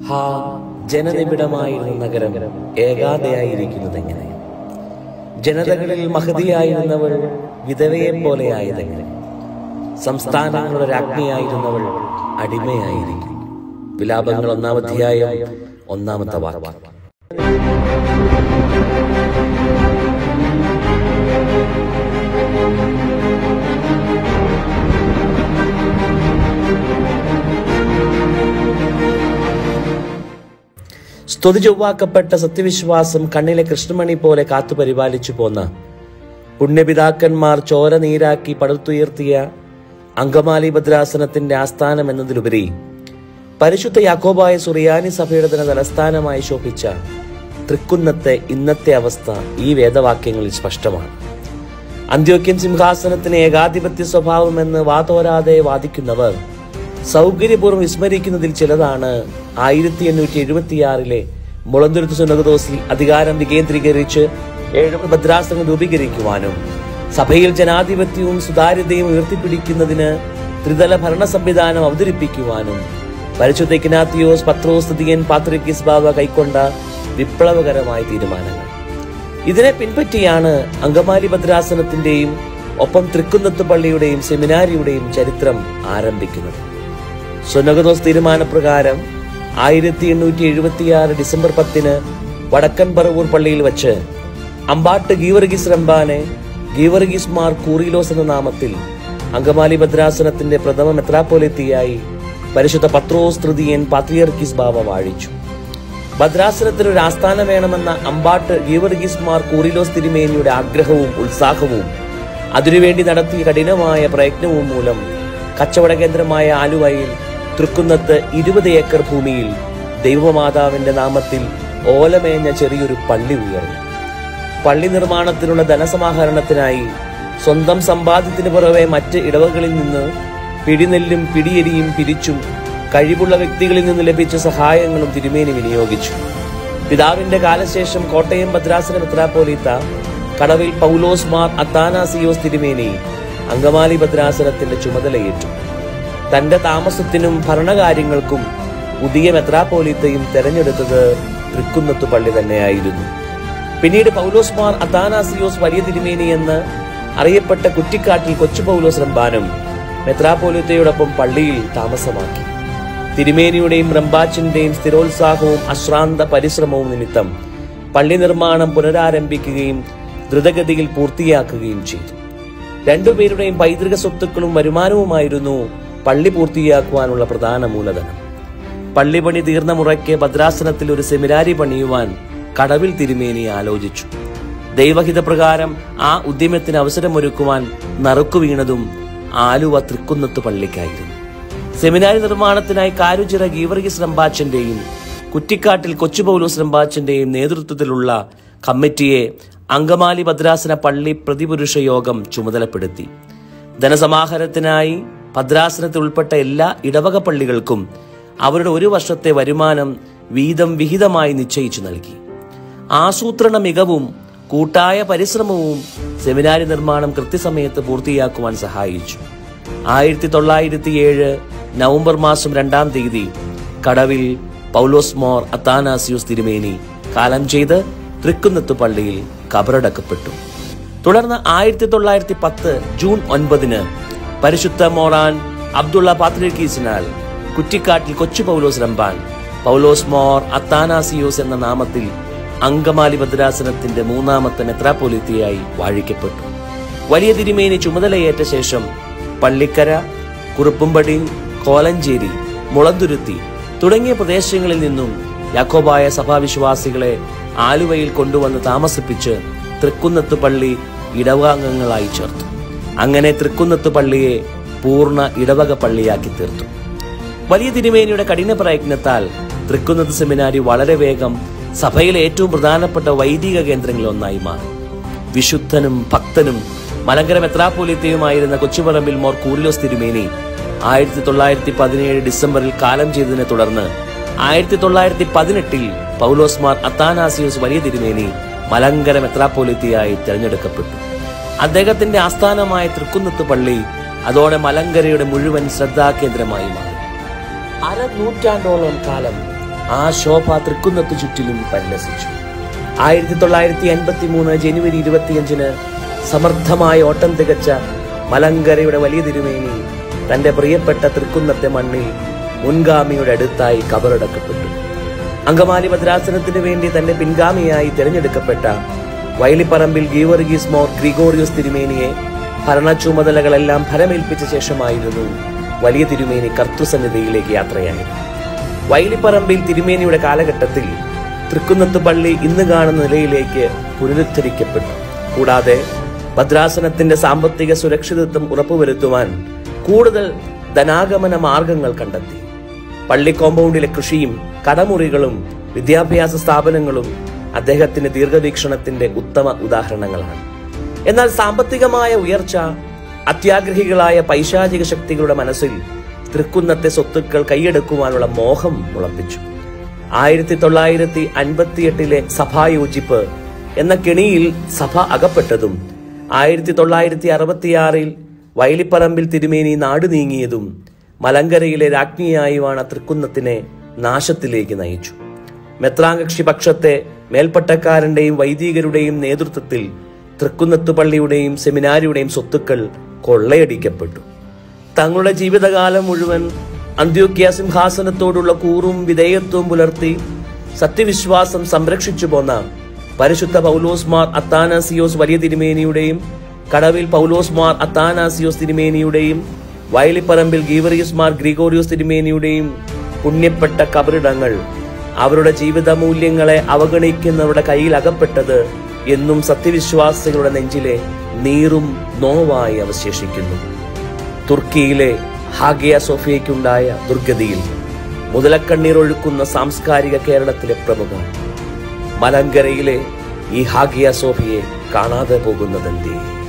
ഹാ ജനനിബിഡമായിരുന്ന നഗരം ഏകാതയായിരിക്കുന്നതെങ്ങനെ ജനതകളിൽ മഹതിയായിരുന്നവൾ വിധവയെ പോലെയായതെങ്ങനെ സംസ്ഥാനങ്ങളുടെ രാജ്ഞിയായിരുന്നവൾ അടിമയായിരിക്കും വിലാപങ്ങൾ ഒന്നാം അധ്യായം ഒന്നാമത്തെ വാക്യം സ്തുതി ചൊവ്വാക്കപ്പെട്ട സത്യവിശ്വാസം കണ്ണിലെ കൃഷ്ണമണി പോലെ കാത്തു പരിപാലിച്ചു പോന്ന പുണ്യപിതാക്കന്മാർ ചോര നീരാക്കി പടുത്തുയർത്തിയ അങ്കമാലി ഭദ്രാസനത്തിന്റെ ആസ്ഥാനം എന്നതിലുപരി പരിശുദ്ധ യാക്കോബായ സുറിയാനി സഭയുടെ തന്നെ തലസ്ഥാനമായി ശോഭിച്ച തൃക്കുന്നത്തെ ഇന്നത്തെ അവസ്ഥ ഈ വേദവാക്യങ്ങളിൽ സ്പഷ്ടമാണ് അന്ത്യോക്യൻ സിംഹാസനത്തിന് ഏകാധിപത്യ സ്വഭാവമെന്ന് വാതോരാതെ വാദിക്കുന്നവർ സൗകര്യപൂർവ്വം വിസ്മരിക്കുന്നതിൽ ചിലതാണ് ആയിരത്തി എണ്ണൂറ്റി എഴുപത്തിയാറിലെ മുളന്തുരുത്ത് സുനകദോസിൽ അധികാരം വികേന്ദ്രീകരിച്ച് ഏഴ് ഭദ്രാസനം രൂപീകരിക്കുവാനും സഭയിൽ ജനാധിപത്യവും സുതാര്യതയും ഉയർത്തിപ്പിടിക്കുന്നതിന് ത്രിതല ഭരണ സംവിധാനം അവതരിപ്പിക്കുവാനും പരിശുദ്ധ ഇഗ്നാത്തിയോസ് പത്രോസ് സ്ഥിതിയൻ പാത്രിക്കിസ് ബാബ കൈക്കൊണ്ട വിപ്ലവകരമായ തീരുമാനങ്ങൾ ഇതിനെ പിൻപറ്റിയാണ് അങ്കമാലി ഭദ്രാസനത്തിന്റെയും ഒപ്പം തൃക്കുന്നത്ത് പള്ളിയുടെയും സെമിനാരിയുടെയും ചരിത്രം ആരംഭിക്കുന്നത് സുനഗദോസ് തീരുമാനപ്രകാരം ആയിരത്തി എണ്ണൂറ്റി എഴുപത്തിയാറ് ഡിസംബർ പത്തിന് വടക്കൻ പറവൂർ പള്ളിയിൽ വച്ച് അമ്പാട്ട് ഗീവർഗീസ് റംബാനെ ഗീവർഗീസ് മാർ കൂറിലോസ് എന്ന നാമത്തിൽ അങ്കമാലി ഭദ്രാസനത്തിന്റെ പ്രഥമ മെത്രാപ്പോലിത്തിയായി പരിശുദ്ധ പത്രോസ് തൃതീയൻ പാത്രിയർക്കിസ് ബാവ വാഴിച്ചു ഭദ്രാസനത്തിന് ഒരു ആസ്ഥാനം വേണമെന്ന അമ്പാട്ട് ഗീവർഗീസ് മാർ കൂറിലോസ് തിരുമേനിയുടെ ആഗ്രഹവും ഉത്സാഹവും അതിനുവേണ്ടി നടത്തിയ കഠിനമായ പ്രയത്നവും മൂലം കച്ചവട കേന്ദ്രമായ ആലുവയിൽ തൃക്കുന്നത്ത് ഇരുപത് ഏക്കർ ഭൂമിയിൽ ദൈവമാതാവിന്റെ നാമത്തിൽ ഓലമേഞ്ഞ ചെറിയൊരു പള്ളി ഉയർന്നു പള്ളി നിർമ്മാണത്തിനുള്ള ധനസമാഹരണത്തിനായി സ്വന്തം സമ്പാദ്യത്തിന് പുറമെ മറ്റ് ഇടവകളിൽ നിന്ന് പിടിനെല്ലും പിടിയരിയും പിരിച്ചും കഴിവുള്ള വ്യക്തികളിൽ നിന്ന് ലഭിച്ച സഹായങ്ങളും തിരുമേനി വിനിയോഗിച്ചു പിതാവിന്റെ കാലശേഷം കോട്ടയം ഭദ്രാസന മെത്രാപ്പോലീത്ത കടവിൽ പൗലോസ് മാർ അത്താനാസിയോസ് തിരുമേനി അങ്കമാലി ഭദ്രാസനത്തിന്റെ ചുമതലയേറ്റു തന്റെ താമസത്തിനും ഭരണകാര്യങ്ങൾക്കും പുതിയ മെത്രാപ്പോലീത്തയും തെരഞ്ഞെടുത്തത് തൃക്കുന്നത്ത് പള്ളി തന്നെയായിരുന്നു പിന്നീട് പൗലോസ് മാർ അത്താനാസിയോസ് വലിയ തിരുമേനി എന്ന് അറിയപ്പെട്ട കുറ്റിക്കാട്ടിൽ കൊച്ചു പൗലോസ് റംബാനും മെത്രാപ്പോലിത്തയോടൊപ്പം പള്ളിയിൽ താമസമാക്കി തിരുമേനിയുടെയും റംബാച്ചിന്റെയും സ്ഥിരോത്സാഹവും അശ്രാന്ത പരിശ്രമവും നിമിത്തം പള്ളി നിർമ്മാണം പുനരാരംഭിക്കുകയും ദ്രുതഗതിയിൽ പൂർത്തിയാക്കുകയും ചെയ്തു രണ്ടുപേരുടെയും പൈതൃക സ്വത്തുക്കളും വരുമാനവുമായിരുന്നു പള്ളി പൂർത്തിയാക്കുവാനുള്ള പ്രധാന മൂലധനം പള്ളി പണി തീർന്ന മുറയ്ക്ക് ഭദ്രാസനത്തിൽ ഒരു സെമിനാരി പണിയുവാൻ കടവിൽ തിരുമേനി ആലോചിച്ചു ദൈവഹിതപ്രകാരം ആ ഉദ്യമത്തിന് അവസരമൊരുക്കുവാൻ നറുക്കു വീണതും ആലുവ തൃക്കുന്നത്ത് പള്ളിക്കായിരുന്നു സെമിനാരി നിർമ്മാണത്തിനായി കാരുചിറ ഗീവർഗീസ് റംബാച്ചന്റെയും കുറ്റിക്കാട്ടിൽ കൊച്ചു പൗലോസ് റംബാച്ചന്റെയും നേതൃത്വത്തിലുള്ള കമ്മിറ്റിയെ അങ്കമാലി ഭദ്രാസന പള്ളി പ്രതിപുരുഷ യോഗം ചുമതലപ്പെടുത്തി ധനസമാഹരണത്തിനായി ഭദ്രാസനത്തിൽ ഉൾപ്പെട്ട എല്ലാ ഇടവക പള്ളികൾക്കും അവരുടെ ഒരു വർഷത്തെ വരുമാനം വീതം വിഹിതമായി നിശ്ചയിച്ചു നൽകി ആസൂത്രണ മികവും കൂട്ടായ പരിശ്രമവും സെമിനാരി നിർമ്മാണം കൃത്യസമയത്ത് പൂർത്തിയാക്കുവാൻ സഹായിച്ചു ആയിരത്തി തൊള്ളായിരത്തി ഏഴ് നവംബർ മാസം രണ്ടാം തീയതി കടവിൽ പൗലോസ് മോർ അത്താനാസിയോസ് തിരുമേനി കാലം ചെയ്ത് തൃക്കുന്നത്ത് പള്ളിയിൽ കബറടക്കപ്പെട്ടു തുടർന്ന് ആയിരത്തി തൊള്ളായിരത്തി പത്ത് ജൂൺ ഒൻപതിന് പരിശുദ്ധ മോറാൻ അബ്ദുള്ള പാത്രിക്കീസിനാൽ കുറ്റിക്കാട്ടിൽ കൊച്ചു പൗലോസ് റംബാൻ പൗലോസ് മോർ അത്താനാസിയോസ് എന്ന നാമത്തിൽ അങ്കമാലി ഭദ്രാസനത്തിന്റെ മൂന്നാമത്തെ മെത്രാപ്പൊലിത്തിയായി വാഴിക്കപ്പെട്ടു വലിയ തിരുമേനി ചുമതലയേറ്റ ശേഷം പള്ളിക്കര കുറുപ്പുംപടി കോലഞ്ചേരി മുളന്തുരുത്തി തുടങ്ങിയ പ്രദേശങ്ങളിൽ നിന്നും യാക്കോബായ സഭാവിശ്വാസികളെ ആലുവയിൽ കൊണ്ടുവന്ന് താമസിപ്പിച്ച് തൃക്കുന്നത്ത് പള്ളി ഇടവാംഗങ്ങളായി ചേർത്തു അങ്ങനെ തൃക്കുന്നത്ത് പള്ളിയെ പൂർണ്ണ ഇടവക പള്ളിയാക്കി തീർത്തു വലിയ തിരുമേനിയുടെ കഠിന പ്രയത്നത്താൽ തൃക്കുന്നത്ത് സെമിനാരി വളരെ വേഗം സഭയിലെ ഏറ്റവും പ്രധാനപ്പെട്ട വൈദിക കേന്ദ്രങ്ങളിൽ ഒന്നായി മാറി വിശുദ്ധനും ഭക്തനും മലങ്കര മെത്രാപ്പോലിത്തയുമായിരുന്ന കൊച്ചുപറമ്പിൽ മോർ കൂറിലോസ് തിരുമേനി ആയിരത്തി തൊള്ളായിരത്തി പതിനേഴ് ഡിസംബറിൽ കാലം ചെയ്തതിനെ തുടർന്ന് ആയിരത്തി തൊള്ളായിരത്തി പതിനെട്ടിൽ പൗലോസ് മാർ അത്താനാസിയോസ് വലിയ തിരുമേനി മലങ്കര മെത്രാപ്പോലിത്തയായി തെരഞ്ഞെടുക്കപ്പെട്ടു അദ്ദേഹത്തിന്റെ ആസ്ഥാനമായ തൃക്കുന്നത്ത് പള്ളി അതോടെ മലങ്കരയുടെ മുഴുവൻ ശ്രദ്ധാകേന്ദ്രമായി മാറി അര നൂറ്റാണ്ടോളം കാലം ആ ശോഭ തൃക്കുന്നത്തു ചുറ്റിലും പരിലസിച്ചു ആയിരത്തി തൊള്ളായിരത്തി അൻപത്തി മൂന്ന് ജനുവരി ഇരുപത്തിയഞ്ചിന് സമർത്ഥമായ ഓട്ടം തികച്ച മലങ്കരയുടെ വലിയ തിരുമേനി തന്റെ പ്രിയപ്പെട്ട തൃക്കുന്നത്തെ മണ്ണിൽ മുൻഗാമിയുടെ അടുത്തായി കബറടക്കപ്പെട്ടു അങ്കമാലി ഭദ്രാസനത്തിന് വേണ്ടി തന്റെ പിൻഗാമിയായി തിരഞ്ഞെടുക്കപ്പെട്ട വയലിപ്പറമ്പിൽ ഗീവർഗീസ് മോർ ഗ്രിഗോറിയോസ് തിരുമേനിയെ ഭരണ ചുമതലകളെല്ലാം ഫലമേൽപ്പിച്ച ശേഷമായിരുന്നു വലിയ തിരുമേനി കർത്തൃസന്നിധിയിലേക്ക് യാത്രയായത് വയലിപ്പറമ്പിൽ തിരുമേനിയുടെ കാലഘട്ടത്തിൽ തൃക്കുന്നത്ത് പള്ളി ഇന്ന് കാണുന്ന നിലയിലേക്ക് പുനരുദ്ധരിക്കപ്പെട്ടു കൂടാതെ ഭദ്രാസനത്തിന്റെ സാമ്പത്തിക സുരക്ഷിതത്വം ഉറപ്പുവരുത്തുവാൻ കൂടുതൽ ധനാഗമന മാർഗങ്ങൾ കണ്ടെത്തി പള്ളി കോമ്പൗണ്ടിലെ കൃഷിയും കടമുറികളും വിദ്യാഭ്യാസ സ്ഥാപനങ്ങളും അദ്ദേഹത്തിന്റെ ദീർഘവീക്ഷണത്തിന്റെ ഉത്തമ ഉദാഹരണങ്ങളാണ് എന്നാൽ സാമ്പത്തികമായ ഉയർച്ച അത്യാഗ്രഹികളായ പൈശാചിക ശക്തികളുടെ മനസ്സിൽ തൃക്കുന്നത്തെ സ്വത്തുക്കൾ കൈയെടുക്കുവാനുള്ള മോഹം മുളപ്പിച്ചു ആയിരത്തി തൊള്ളായിരത്തി അൻപത്തിയെട്ടിലെ സഭായോജിപ്പ് എന്ന കെണിയിൽ സഭ അകപ്പെട്ടതും ആയിരത്തി തൊള്ളായിരത്തി അറുപത്തിയാറിൽ വയലിപ്പറമ്പിൽ തിരുമേനി നാട് നീങ്ങിയതും മലങ്കരയിലെ രാജ്ഞിയായുമാണ് തൃക്കുന്നത്തിനെ നാശത്തിലേക്ക് നയിച്ചു മെത്രാങ്കക്ഷി പക്ഷത്തെ മേൽപ്പട്ടക്കാരന്റെയും വൈദികരുടെയും നേതൃത്വത്തിൽ തൃക്കുന്നത്ത് പള്ളിയുടെയും സെമിനാരിയുടെയും സ്വത്തുക്കൾ കൊള്ളയടിക്കപ്പെട്ടു തങ്ങളുടെ ജീവിതകാലം മുഴുവൻ അന്ത്യോക്യ സിംഹാസനത്തോടുള്ള കൂറും വിധേയത്വവും പുലർത്തി സത്യവിശ്വാസം സംരക്ഷിച്ചു പോന്ന പരിശുദ്ധ പൗലോസ് മാർ അത്താനാസിയോസ് വലിയ തിരുമേനിയുടെയും കടവിൽ പൗലോസ് മാർ അത്താനാസിയോസ് തിരുമേനിയുടെയും വയലിപ്പറമ്പിൽ ഗീവറിയസ് മാർ ഗ്രിഗോറിയോസ് തിരുമേനിയുടെയും പുണ്യപ്പെട്ട കബറിടങ്ങൾ അവരുടെ ജീവിത മൂല്യങ്ങളെ അവഗണിക്കുന്നവരുടെ കയ്യിൽ അകപ്പെട്ടത് എന്നും സത്യവിശ്വാസികളുടെ നെഞ്ചിലെ നീറും നോവായി അവശേഷിക്കുന്നു തുർക്കിയിലെ ഹാഗിയ സോഫിയയ്ക്കുണ്ടായ ദുർഗതിയിൽ മുതലക്കണ്ണീർ ഒഴുക്കുന്ന സാംസ്കാരിക കേരളത്തിലെ പ്രമുഖ മലങ്കരയിലെ ഈ ഹാഗിയ സോഫിയെ കാണാതെ പോകുന്നതെന്തേ